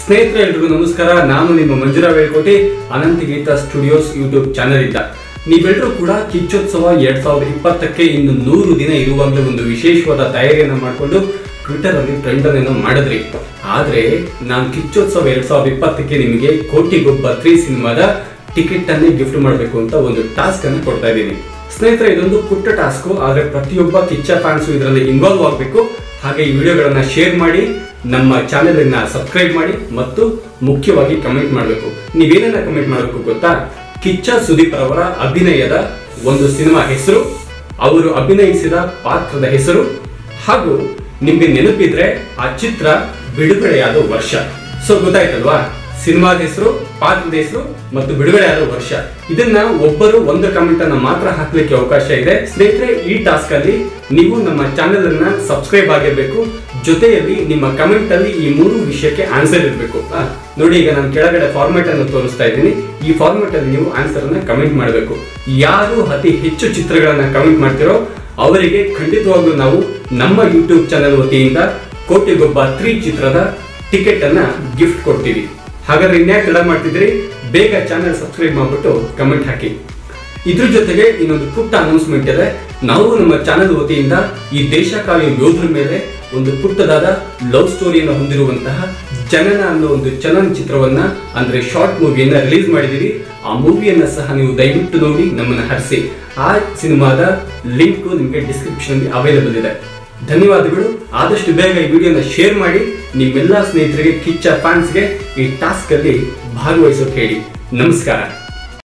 ಸ್ನೇಹಿತರೆ ಎಲ್ರಿಗೂ ನಮಸ್ಕಾರ ನಾನು ನಿಮ್ಮ Manjurao Velkoti Anantha Geetha studios YouTube channel ಇಂದ ನೀವೆಲ್ಲರೂ ಕೂಡ ಕಿಚ್ಚೋತ್ಸವ ಎರಡ್ ಸಾವಿರದ ಇಪ್ಪತ್ತಕ್ಕೆ ಇನ್ನು ನೂರು ದಿನ ಇರುವಾಗಲೇ ಒಂದು ವಿಶೇಷವಾದ ತಯಾರಿಯನ್ನ ಮಾಡಿಕೊಂಡು ಟ್ವಿಟರ್ ಅಲ್ಲಿ ಟ್ರೆಂಡ್ ಅನ್ನು ಮಾಡಿದ್ರಿ ಆದ್ರೆ ನಾನು ಕಿಚ್ಚೋತ್ಸವ ಎರಡ್ ಸಾವಿರದ ಇಪ್ಪತ್ತಕ್ಕೆ ನಿಮಗೆ ಕೋಟಿಗೊಬ್ಬ ತ್ರೀ ಸಿನಿಮಾದ ಟಿಕೆಟ್ ಅನ್ನೇ ಗಿಫ್ಟ್ ಮಾಡಬೇಕು ಅಂತ ಒಂದು ಟಾಸ್ಕ್ ಅನ್ನು ಕೊಡ್ತಾ ಇದ್ದೀನಿ ಸ್ನೇಹಿತರೆ ಇದೊಂದು ಪುಟ್ಟ ಟಾಸ್ಕ್ ಆದ್ರೆ ಪ್ರತಿಯೊಬ್ಬ ಕಿಚ್ಚ ಫ್ಯಾನ್ಸ್ ಇದರಲ್ಲಿ ಇನ್ವಾಲ್ವ್ ಆಗಬೇಕು ಹಾಗೆ ಈ ವಿಡಿಯೋಗಳನ್ನ ಶೇರ್ ಮಾಡಿ ನಮ್ಮ ಚಾನೆಲ್ ಅನ್ನ ಸಬ್ಸ್ಕ್ರೈಬ್ ಮಾಡಿ ಮತ್ತು ಮುಖ್ಯವಾಗಿ ಕಮೆಂಟ್ ಮಾಡಬೇಕು ನೀವೇನೆಲ್ಲ ಕಮೆಂಟ್ ಮಾಡಬೇಕು ಗೊತ್ತಾ ಕಿಚ್ಚ ಸುದೀಪ್ ಅವರ ಅಭಿನಯದ ಒಂದು ಸಿನಿಮಾ ಹೆಸರು ಅವರು ಅಭಿನಯಿಸಿದ ಪಾತ್ರದ ಹೆಸರು ಹಾಗೂ ನಿಮ್ಗೆ ನೆನಪಿದ್ರೆ ಆ ಚಿತ್ರ ಬಿಡುಗಡೆಯಾದ ವರ್ಷ ಸೊ ಗೊತ್ತಾಯ್ತಲ್ವಾ ಸಿನಿಮಾದ ಹೆಸರು ಪಾತ್ರದ ಹೆಸರು ಮತ್ತು ಬಿಡುಗಡೆಯಾದ ವರ್ಷ ಇದನ್ನ ಒಬ್ಬರು ಒಂದು ಕಮೆಂಟ್ ಅನ್ನ ಮಾತ್ರ ಹಾಕ್ಲಿಕ್ಕೆ ಅವಕಾಶ ಇದೆ ಸ್ನೇಹಿತರೆ ಈ ಟಾಸ್ಕ್ ಅಲ್ಲಿ ನೀವು ನಮ್ಮ ಚಾನೆಲ್ ಅನ್ನ ಸಬ್ಸ್ಕ್ರೈಬ್ ಆಗಿರ್ಬೇಕು ಜೊತೆಯಲ್ಲಿ ನಿಮ್ಮ ಕಮೆಂಟ್ ಅಲ್ಲಿ ಈ ಮೂರು ವಿಷಯಕ್ಕೆ ಆನ್ಸರ್ ಇರಬೇಕು ನೋಡಿ ಈಗ ನಾನು ಕೆಳಗಡೆ ಫಾರ್ಮೆಟ್ ಅನ್ನು ತೋರಿಸ್ತಾ ಇದ್ದೀನಿ ಈ ಫಾರ್ಮೆಟ್ ಅಲ್ಲಿ ನೀವು ಆನ್ಸರ್ ಅನ್ನ ಕಮೆಂಟ್ ಮಾಡಬೇಕು ಯಾರು ಅತಿ ಹೆಚ್ಚು ಚಿತ್ರಗಳನ್ನ ಕಮೆಂಟ್ ಮಾಡ್ತಿರೋ ಅವರಿಗೆ ಖಂಡಿತವಾಗ್ಲೂ ನಾವು ನಮ್ಮ ಯೂಟ್ಯೂಬ್ ಚಾನೆಲ್ ವತಿಯಿಂದ ಕೋಟಿಗೊಬ್ಬ ತ್ರೀ ಚಿತ್ರದ ಟಿಕೆಟ್ ಅನ್ನ ಗಿಫ್ಟ್ ಕೊಡ್ತೀವಿ ಹಾಗಾದ್ರೆ ಇನ್ಯಾಕೆ ತಡ ಮಾಡ್ತಿದ್ರಿ ಬೇಗ ಚಾನೆಲ್ ಸಬ್ಸ್ಕ್ರೈಬ್ ಮಾಡ್ಬಿಟ್ಟು ಕಮೆಂಟ್ ಹಾಕಿ ಇದ್ರ ಜೊತೆಗೆ ಇನ್ನೊಂದು ಪುಟ್ಟ ಅನೌನ್ಸ್ಮೆಂಟ್ ಇದೆ ನಾವು ನಮ್ಮ ಚಾನೆಲ್ ವತಿಯಿಂದ ಈ ದೇಶಕಾರ್ಯ ಯೋಧರ ಮೇಲೆ ಒಂದು ಪುಟ್ಟದಾದ ಲವ್ ಸ್ಟೋರಿಯನ್ನು ಹೊಂದಿರುವಂತಹ ಜನನ ಅನ್ನೋ ಒಂದು ಚಲನಚಿತ್ರವನ್ನ ಅಂದ್ರೆ ಶಾರ್ಟ್ ಮೂವಿಯನ್ನ ರಿಲೀಸ್ ಮಾಡಿದೀವಿ ಆ ಮೂವಿಯನ್ನ ಸಹ ನೀವು ದಯವಿಟ್ಟು ನೋಡಿ ನಮ್ಮನ್ನ ಹರಿಸಿ ಆ ಸಿನಿಮಾದ ಲಿಂಕ್ ನಿಮಗೆ ಡಿಸ್ಕ್ರಿಪ್ಷನ್ ಅವೈಲೇಬಲ್ ಇದೆ ಧನ್ಯವಾದಗಳು ಆದಷ್ಟು ಬೇಗ ಈ ವಿಡಿಯೋನ ಶೇರ್ ಮಾಡಿ ನಿಮ್ಮೆಲ್ಲ ಸ್ನೇಹಿತರಿಗೆ ಕಿಚ್ಚ ಫ್ಯಾನ್ಸ್ಗೆ ಈ ಟಾಸ್ಕ್ ಅಲ್ಲಿ ಭಾಗವಹಿಸೋಕೆ ಹೇಳಿ ನಮಸ್ಕಾರ